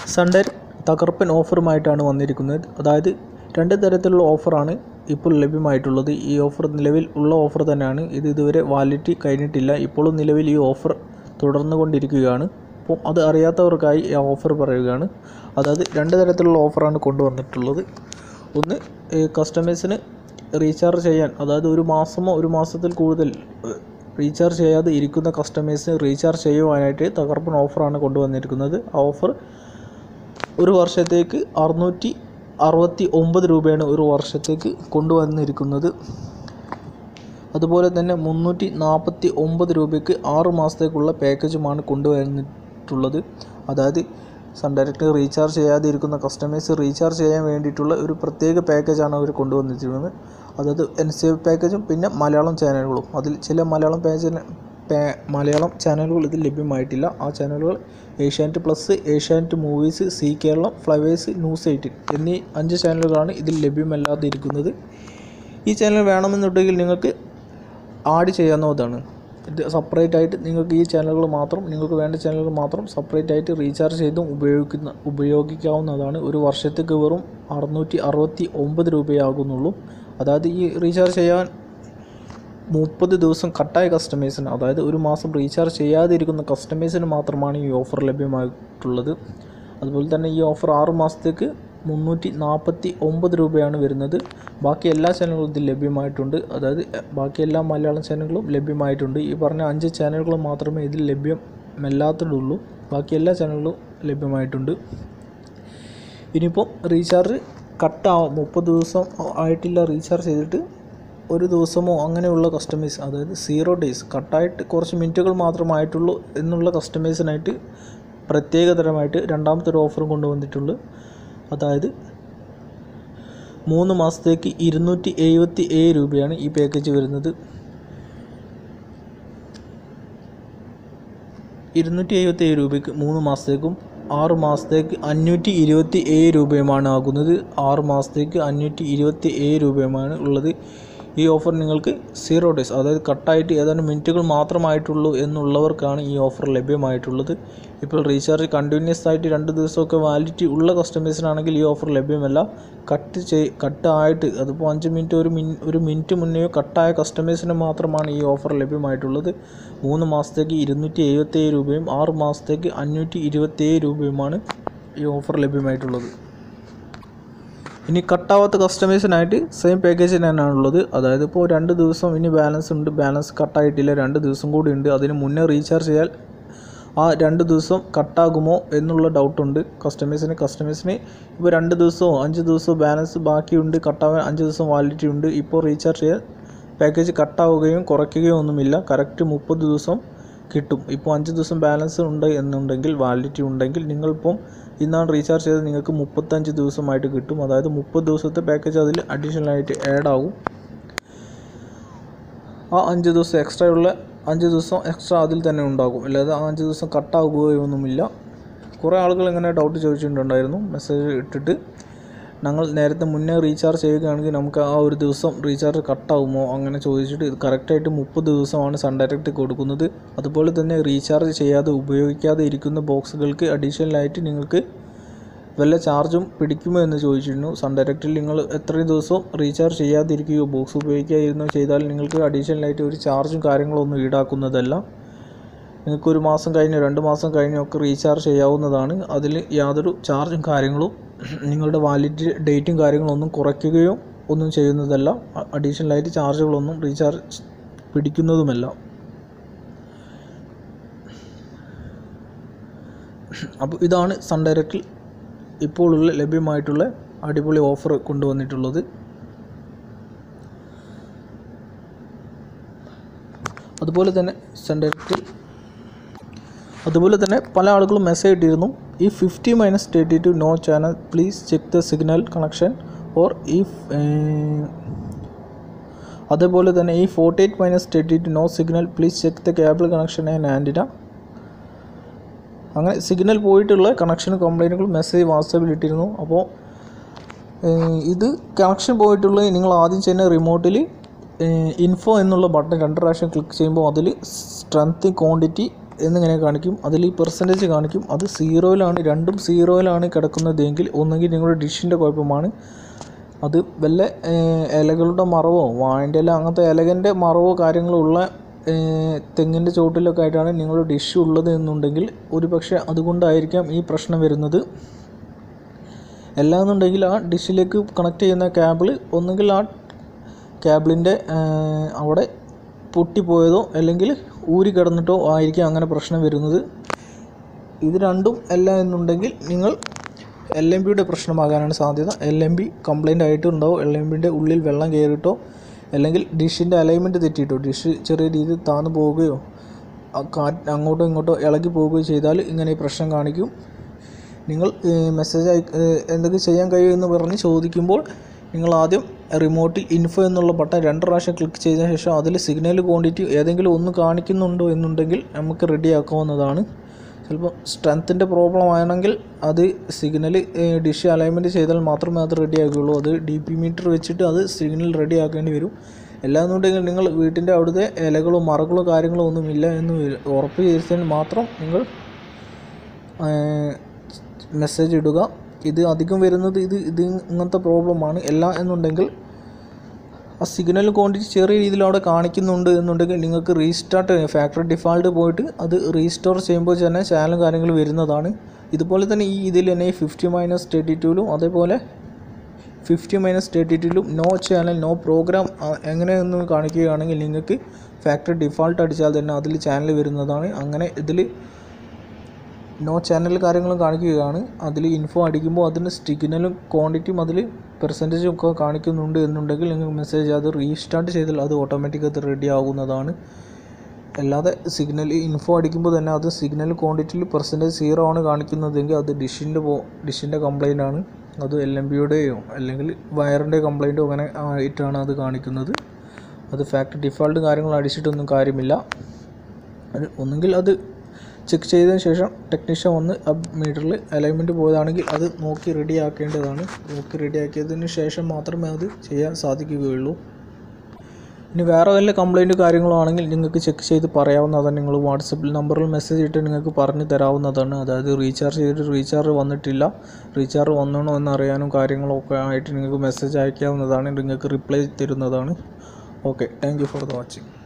സൺഡർ തകർപ്പൻ ഓഫറുമായിട്ടാണ് വന്നിരിക്കുന്നത് അതായത് രണ്ട് തരത്തിലുള്ള ഓഫറാണ് ഇപ്പോൾ ലഭ്യമായിട്ടുള്ളത് ഈ ഓഫർ നിലവിൽ ഉള്ള ഓഫർ തന്നെയാണ് ഇത് ഇതുവരെ വാലിഡിറ്റി കഴിഞ്ഞിട്ടില്ല ഇപ്പോഴും നിലവിൽ ഈ ഓഫർ തുടർന്നു കൊണ്ടിരിക്കുകയാണ് അപ്പോൾ അത് അറിയാത്തവർക്കായി ഈ ഓഫർ പറയുകയാണ് അതായത് രണ്ട് തരത്തിലുള്ള ഓഫറാണ് കൊണ്ടുവന്നിട്ടുള്ളത് ഒന്ന് കസ്റ്റമേഴ്സിന് റീചാർജ് ചെയ്യാൻ അതായത് ഒരു മാസമോ ഒരു മാസത്തിൽ കൂടുതൽ റീചാർജ് ചെയ്യാതെ ഇരിക്കുന്ന കസ്റ്റമേഴ്സിന് റീചാർജ് ചെയ്യുവാനായിട്ട് തകർപ്പൻ ഓഫറാണ് കൊണ്ടുവന്നിരിക്കുന്നത് ആ ഓഫർ ഒരു വർഷത്തേക്ക് അറുന്നൂറ്റി അറുപത്തി ഒമ്പത് രൂപയാണ് ഒരു വർഷത്തേക്ക് കൊണ്ടുവന്നിരിക്കുന്നത് അതുപോലെ തന്നെ മുന്നൂറ്റി നാൽപ്പത്തി ഒമ്പത് രൂപയ്ക്ക് ആറ് മാസത്തേക്കുള്ള പാക്കേജുമാണ് കൊണ്ടുവന്നിട്ടുള്ളത് അതായത് സൺ ഡയറക്റ്റ് റീചാർജ് ചെയ്യാതെ ഇരിക്കുന്ന കസ്റ്റമേഴ്സ് റീചാർജ് ചെയ്യാൻ വേണ്ടിയിട്ടുള്ള ഒരു പ്രത്യേക പാക്കേജാണ് അവർ കൊണ്ടുവന്നിരിക്കുന്നത് അതായത് എൻ സി എഫ് പാക്കേജും പിന്നെ മലയാളം ചാനലുകളും അതിൽ ചില മലയാളം പാക്കേജിന് മലയാളം ചാനലുകൾ ഇതിൽ ലഭ്യമായിട്ടില്ല ആ ചാനലുകൾ Asianet plus Asianet movies Zee Keralam Flowers news eighteen എന്നീ അഞ്ച് ചാനലുകളാണ് ഇതിൽ ലഭ്യമല്ലാതെ ഇരിക്കുന്നത് ഈ ചാനൽ വേണമെന്നുണ്ടെങ്കിൽ നിങ്ങൾക്ക് ആഡ് ചെയ്യാവുന്നതാണ് ഇത് സെപ്പറേറ്റ് ആയിട്ട് നിങ്ങൾക്ക് ഈ ചാനലുകൾ മാത്രം നിങ്ങൾക്ക് വേണ്ട ചാനലുകൾ മാത്രം സെപ്പറേറ്റ് ആയിട്ട് റീചാർജ് ചെയ്തും ഉപയോഗിക്കുന്ന ഉപയോഗിക്കാവുന്നതാണ് ഒരു വർഷത്തേക്ക് വെറും അറുന്നൂറ്റി അറുപത്തി ഒമ്പത് രൂപയാകുന്നുള്ളൂ അതായത് ഈ റീചാർജ് ചെയ്യാൻ മുപ്പത് ദിവസം കട്ടായ കസ്റ്റമേഴ്സിന് അതായത് ഒരു മാസം റീചാർജ് ചെയ്യാതെ ഇരിക്കുന്ന കസ്റ്റമേഴ്സിന് മാത്രമാണ് ഈ ഓഫർ ലഭ്യമായിട്ടുള്ളത് അതുപോലെ തന്നെ ഈ ഓഫർ ആറ് മാസത്തേക്ക് മുന്നൂറ്റി നാൽപ്പത്തി ഒമ്പത് രൂപയാണ് വരുന്നത് ബാക്കി എല്ലാ ചാനലുകളും ഇതിൽ ലഭ്യമായിട്ടുണ്ട് അതായത് ബാക്കി എല്ലാ മലയാളം ചാനലുകളും ലഭ്യമായിട്ടുണ്ട് ഈ പറഞ്ഞ അഞ്ച് ചാനലുകൾ മാത്രമേ ഇതിൽ ലഭ്യമല്ലാത്തതുള്ളൂ ബാക്കി എല്ലാ ചാനലുകളും ലഭ്യമായിട്ടുണ്ട് ഇനിയിപ്പോൾ റീചാർജ് കട്ടാവും മുപ്പത് ദിവസം ആയിട്ടില്ല റീചാർജ് ചെയ്തിട്ട് ഒരു ദിവസമോ അങ്ങനെയുള്ള കസ്റ്റമേഴ്സ് അതായത് സീറോ ഡേയ്സ് കട്ടായിട്ട് കുറച്ച് മിനിറ്റുകൾ മാത്രമായിട്ടുള്ളൂ എന്നുള്ള കസ്റ്റമേഴ്സിനായിട്ട് പ്രത്യേകതരമായിട്ട് രണ്ടാമത്തെ ഒരു ഓഫറും കൊണ്ടുവന്നിട്ടുള്ളൂ അതായത് മൂന്ന് മാസത്തേക്ക് ഇരുന്നൂറ്റി എഴുപത്തി ഏഴ് രൂപയാണ് ഈ പാക്കേജ് വരുന്നത് ഇരുന്നൂറ്റി എഴുപത്തി ഏഴ് രൂപയ്ക്ക് മൂന്ന് മാസത്തേക്കും ആറ് മാസത്തേക്ക് അഞ്ഞൂറ്റി ഇരുപത്തി ഏഴ് രൂപയുമാണ് ആകുന്നത് ആറ് മാസത്തേക്ക് അഞ്ഞൂറ്റി ഇരുപത്തി ഏഴ് രൂപയുമാണ് ഉള്ളത് ഈ ഓഫർ നിങ്ങൾക്ക് സീറോ ഡേയ്സ് അതായത് കട്ടായിട്ട് ഏതാനും മിനിറ്റുകൾ മാത്രമായിട്ടുള്ളൂ എന്നുള്ളവർക്കാണ് ഈ ഓഫർ ലഭ്യമായിട്ടുള്ളത് ഇപ്പോൾ റീചാർജ് കണ്ടിന്യൂസ് ആയിട്ട് രണ്ട് ദിവസമൊക്കെ വാലിഡിറ്റി ഉള്ള കസ്റ്റമേഴ്സിനാണെങ്കിൽ ഈ ഓഫർ ലഭ്യമല്ല കട്ട് ചെയ് കട്ടായിട്ട് അതിപ്പോൾ അഞ്ച് മിനിറ്റ് ഒരു മിൻ ഒരു മിനിറ്റ് മുന്നെയോ കട്ടായ കസ്റ്റമേഴ്സിന് മാത്രമാണ് ഈ ഓഫർ ലഭ്യമായിട്ടുള്ളത് മൂന്ന് മാസത്തേക്ക് ഇരുന്നൂറ്റി എഴുപത്തേഴ് രൂപയും ആറ് മാസത്തേക്ക് അഞ്ഞൂറ്റി ഇരുപത്തേഴ് രൂപയുമാണ് ഈ ഓഫർ ലഭ്യമായിട്ടുള്ളത് ഇനി കട്ടാവാത്ത കസ്റ്റമേഴ്സിനായിട്ട് സെയിം പാക്കേജ് തന്നെയാണ് ഉള്ളത് അതായത് ഇപ്പോൾ രണ്ട് ദിവസം ഇനി ബാലൻസ് ഉണ്ട് ബാലൻസ് കട്ടായിട്ടില്ല രണ്ട് ദിവസം കൂടി ഉണ്ട് അതിന് മുന്നേ റീചാർജ് ചെയ്യാൻ ആ രണ്ട് ദിവസം കട്ടാകുമോ എന്നുള്ള ഡൗട്ടുണ്ട് കസ്റ്റമേഴ്സിന് കസ്റ്റമേഴ്സിന് ഇപ്പോൾ രണ്ട് ദിവസമോ അഞ്ച് ദിവസമോ ബാലൻസ് ബാക്കിയുണ്ട് കട്ടാവാൻ അഞ്ച് ദിവസം വാലിഡിറ്റി ഉണ്ട് ഇപ്പോൾ റീചാർജ് ചെയ്യാൻ പാക്കേജ് കട്ടാവുകയും കുറയ്ക്കുകയോ ഒന്നുമില്ല കറക്റ്റ് മുപ്പത് ദിവസം കിട്ടും ഇപ്പോൾ അഞ്ച് ദിവസം ബാലൻസ് ഉണ്ട് എന്നുണ്ടെങ്കിൽ വാലിഡിറ്റി ഉണ്ടെങ്കിൽ നിങ്ങളിപ്പം ഇന്നാണ് റീചാർജ് ചെയ്തത് നിങ്ങൾക്ക് മുപ്പത്തഞ്ച് ദിവസമായിട്ട് കിട്ടും അതായത് മുപ്പത് ദിവസത്തെ പാക്കേജ് അതിൽ അഡീഷണൽ ആയിട്ട് ആഡ് ആവും ആ അഞ്ച് ദിവസം എക്സ്ട്രാ ഉള്ള അഞ്ച് ദിവസം എക്സ്ട്രാ അതിൽ തന്നെ ഉണ്ടാകും അല്ലാതെ ആ അഞ്ച് ദിവസം കട്ടാകുകയൊന്നുമില്ല കുറേ ആളുകൾ ഇങ്ങനെ ഡൗട്ട് ചോദിച്ചിട്ടുണ്ടായിരുന്നു മെസ്സേജ് ഇട്ടിട്ട് ഞങ്ങൾ നേരത്തെ മുന്നേ റീചാർജ് ചെയ്യുകയാണെങ്കിൽ നമുക്ക് ആ ഒരു ദിവസം റീചാർജ് കട്ടാവുമോ അങ്ങനെ ചോദിച്ചിട്ട് ഇത് കറക്റ്റായിട്ട് മുപ്പത് ദിവസമാണ് സൺ ഡയറക്റ്റ് കൊടുക്കുന്നത് അതുപോലെ തന്നെ റീചാർജ് ചെയ്യാതെ ഉപയോഗിക്കാതെ ഇരിക്കുന്ന ബോക്സുകൾക്ക് അഡീഷണലായിട്ട് നിങ്ങൾക്ക് വല്ല ചാർജും പിടിക്കുമോ എന്ന് ചോദിച്ചിരുന്നു സൺ ഡയറക്റ്റിൽ നിങ്ങൾ എത്രയും ദിവസവും റീചാർജ് ചെയ്യാതിരിക്കുകയോ ബോക്സ് ഉപയോഗിക്കാതിരുന്നോ ചെയ്താൽ നിങ്ങൾക്ക് അഡീഷണലായിട്ട് ഒരു ചാർജും കാര്യങ്ങളൊന്നും ഈടാക്കുന്നതല്ല നിങ്ങൾക്ക് ഒരു മാസം കഴിഞ്ഞോ രണ്ട് മാസം കഴിഞ്ഞോ ഒക്കെ റീചാർജ് ചെയ്യാവുന്നതാണ് അതിൽ യാതൊരു ചാർജും കാര്യങ്ങളും നിങ്ങളുടെ വാലിഡിറ്റി ഡേറ്റും കാര്യങ്ങളൊന്നും കുറയ്ക്കുകയോ ഒന്നും ചെയ്യുന്നതല്ല അഡീഷണലായിട്ട് ചാർജുകളൊന്നും റീചാർജ് പിടിക്കുന്നതുമല്ല അപ്പോൾ ഇതാണ് സൺ ഡയറക്റ്റിൽ ഇപ്പോഴുള്ള ലഭ്യമായിട്ടുള്ള അടിപൊളി ഓഫർ കൊണ്ടുവന്നിട്ടുള്ളത് അതുപോലെ തന്നെ സൺ ഡയറക്റ്റിൽ അതുപോലെ തന്നെ പല ആളുകളും മെസ്സേജ് ഇട്ടിരുന്നു ഈ fifty minus thirty two no channel please check the signal connection or if അതേപോലെ തന്നെ ഈ forty eight minus thirty two no signal please check the cable connection and antenna അങ്ങനെ സിഗ്നൽ പോയിട്ടുള്ള കണക്ഷൻ കംപ്ലൈൻറ്റുകൾ മെസ്സേജ് വാട്സാപ്പിൽ ഇട്ടിരുന്നു അപ്പോൾ ഇത് കണക്ഷൻ പോയിട്ടുള്ള നിങ്ങൾ ആദ്യം ചെയ്യുന്ന റിമോട്ടിൽ ഇൻഫോ എന്നുള്ള ബട്ടൺ രണ്ട് പ്രാവശ്യം ക്ലിക്ക് ചെയ്യുമ്പോൾ അതിൽ സ്ട്രെങ്ത് ക്വാണ്ടിറ്റി എന്നിങ്ങനെ കാണിക്കും അതിൽ ഈ പെർസെൻറ്റേജ് കാണിക്കും അത് സീറോയിലാണ് രണ്ടും സീറോയിലാണ് കിടക്കുന്നതെങ്കിൽ ഒന്നുകിൽ നിങ്ങളുടെ ഡിഷിൻ്റെ കുഴപ്പമാണ് അത് വല്ല ഏഹ്, ഇലകളുടെ മറവോ വാഴൻ്റെ ഇല അങ്ങനത്തെ ഇലകൻ്റെ മറവോ കാര്യങ്ങളോ ഉള്ള ഏഹ്, തെങ്ങിൻ്റെ ചോട്ടിലൊക്കെ ആയിട്ടാണ് നിങ്ങളുടെ ഡിഷ് ഉള്ളത് എന്നുണ്ടെങ്കിൽ ഒരു പക്ഷേ അതുകൊണ്ടായിരിക്കാം ഈ പ്രശ്നം വരുന്നത് അല്ലാന്നുണ്ടെങ്കിൽ ആ ഡിഷിലേക്ക് കണക്ട് ചെയ്യുന്ന കേബിൾ ഒന്നുകിൽ ആ കേബിളിൻ്റെ അവിടെ പൊട്ടിപ്പോയതോ അല്ലെങ്കിൽ ഊരി കിടന്നിട്ടോ ആയിരിക്കും അങ്ങനെ പ്രശ്നം വരുന്നത് ഇത് രണ്ടും അല്ല എന്നുണ്ടെങ്കിൽ നിങ്ങൾ എൽ എം ബിയുടെ പ്രശ്നമാകാനാണ് സാധ്യത എൽ എം ബി കംപ്ലൈൻ്റ് ആയിട്ടുണ്ടാവും എൽ എം ബിൻ്റെ ഉള്ളിൽ വെള്ളം കയറിയിട്ടോ അല്ലെങ്കിൽ ഡിഷിൻ്റെ അലൈൻമെൻറ്റ് തെറ്റിയിട്ടോ ഡിഷ് ചെറിയ രീതിയിൽ താന്നു പോവുകയോ ആ കാറ്റ് അങ്ങോട്ടോ ഇങ്ങോട്ടോ ഇളകി പോവുകയോ ചെയ്താൽ ഇങ്ങനെ ഈ പ്രശ്നം കാണിക്കും നിങ്ങൾ മെസ്സേജ് അയ ഏഹ് എന്തൊക്കെ ചെയ്യാൻ കഴിയുമെന്ന് പറഞ്ഞ് ചോദിക്കുമ്പോൾ നിങ്ങൾ ആദ്യം റിമോട്ടിൽ ഇൻഫോ എന്നുള്ള ബട്ടൺ രണ്ട് പ്രാവശ്യം ക്ലിക്ക് ചെയ്ത ശേഷം അതിൽ സിഗ്നൽ ക്വാണ്ടിറ്റി ഏതെങ്കിലും ഒന്ന് കാണിക്കുന്നുണ്ടോ എന്നുണ്ടെങ്കിൽ നമുക്ക് റെഡി ആക്കാവുന്നതാണ് ചിലപ്പോൾ സ്ട്രെങ്ത്തിൻ്റെ പ്രോബ്ലം ആണെങ്കിൽ അത് സിഗ്നൽ ഡിഷ് അലൈൻമെൻറ്റ് ചെയ്താൽ മാത്രമേ അത് റെഡി ആക്കുകയുള്ളൂ അത് ഡി പി മീറ്റർ വെച്ചിട്ട് അത് സിഗ്നൽ റെഡി ആക്കേണ്ടി വരും അല്ലാന്നുണ്ടെങ്കിൽ നിങ്ങൾ വീട്ടിൻ്റെ അവിടുത്തെ ഇലകളോ മറകളോ കാര്യങ്ങളോ ഒന്നുമില്ല എന്ന് വരു- ഉറപ്പ് ചെയ്തതിന് മാത്രം നിങ്ങൾ മെസ്സേജ് ഇടുക ഇത് അധികം വരുന്നത് ഇത് ഇത് ഇങ്ങനത്തെ പ്രോബ്ലമാണ് അല്ല എന്നുണ്ടെങ്കിൽ ആ സിഗ്നൽ ക്വാണ്ടിറ്റി ചെറിയ രീതിയിൽ അവിടെ കാണിക്കുന്നുണ്ട് എന്നുണ്ടെങ്കിൽ നിങ്ങൾക്ക് റീസ്റ്റാർട്ട് ഫാക്ടറി ഡിഫാൾട്ട് പോയിട്ട് അത് റീസ്റ്റോർ ചെയ്യുമ്പോൾ തന്നെ ചാനലും കാര്യങ്ങളും വരുന്നതാണ് ഇതുപോലെ തന്നെ ഈ ഇതിൽ തന്നെ ഈ ഫിഫ്റ്റി മൈനസ് തേർട്ടി ടൂലും അതേപോലെ ഫിഫ്റ്റി മൈനസ് തേർട്ടി ടൂലും നോ ചാനൽ നോ പ്രോഗ്രാം എങ്ങനെയൊന്നും കാണിക്കുകയാണെങ്കിൽ നിങ്ങൾക്ക് ഫാക്ടറി ഡിഫാൾട്ട് അടിച്ചാൽ തന്നെ അതിൽ ചാനൽ വരുന്നതാണ് അങ്ങനെ ഇതിൽ നോ ചാനൽ കാര്യങ്ങളും കാണിക്കുകയാണ് അതിൽ ഇൻഫോ അടിക്കുമ്പോൾ അതിന് സിഗ്നലും ക്വാണ്ടിറ്റിയും അതിൽ പെർസെൻറ്റേജും ഒക്കെ കാണിക്കുന്നുണ്ട് എന്നുണ്ടെങ്കിൽ നിങ്ങൾ മെസ്സേജ് അത് റീസ്റ്റാർട്ട് ചെയ്താൽ അത് ഓട്ടോമാറ്റിക് അത് റെഡി ആകുന്നതാണ് അല്ലാതെ സിഗ്നൽ ഇൻഫോ അടിക്കുമ്പോൾ തന്നെ അത് സിഗ്നൽ ക്വാണ്ടിറ്റിയിൽ പെർസെൻറ്റേജ് സീറോ ആണ് കാണിക്കുന്നതെങ്കിൽ അത് ഡിഷിൻ്റെ പോ ഡിഷിൻ്റെ കംപ്ലൈൻ്റ് ആണ് അത് എൽ എം ബിയുടെയോ അല്ലെങ്കിൽ വയറിൻ്റെ കംപ്ലൈൻറ്റോ അങ്ങനെ ആയിട്ടാണ് അത് കാണിക്കുന്നത് അത് ഫാക്ടറി ഡിഫാൾട്ട് കാര്യങ്ങൾ അടിച്ചിട്ടൊന്നും കാര്യമില്ല അത് ഒന്നുകിൽ അത് ചെക്ക് ചെയ്തതിന് ശേഷം ടെക്നീഷ്യൻ വന്ന് ആ മീറ്ററിൽ അലൈൻമെൻറ്റ് പോയതാണെങ്കിൽ അത് നോക്കി റെഡി ആക്കേണ്ടതാണ് നോക്കി റെഡി ആക്കിയതിന് ശേഷം മാത്രമേ അത് ചെയ്യാൻ സാധിക്കുകയുള്ളൂ ഇനി വേറെ വല്ല കംപ്ലൈൻറ്റ് കാര്യങ്ങളോ ആണെങ്കിൽ നിങ്ങൾക്ക് ചെക്ക് ചെയ്ത് പറയാവുന്നതാണ് നിങ്ങൾ വാട്സപ്പിൽ നമ്പറിൽ മെസ്സേജ് ഇട്ട് നിങ്ങൾക്ക് പറഞ്ഞു തരാവുന്നതാണ് അതായത് റീചാർജ് ചെയ്തിട്ട് റീചാർജ് വന്നിട്ടില്ല റീചാർജ് വന്നണോ എന്ന് അറിയാനും കാര്യങ്ങളൊക്കെ ആയിട്ട് നിങ്ങൾക്ക് മെസ്സേജ് അയക്കാവുന്നതാണ് നിങ്ങൾക്ക് റിപ്ലൈ തരുന്നതാണ് okay thank you for the watching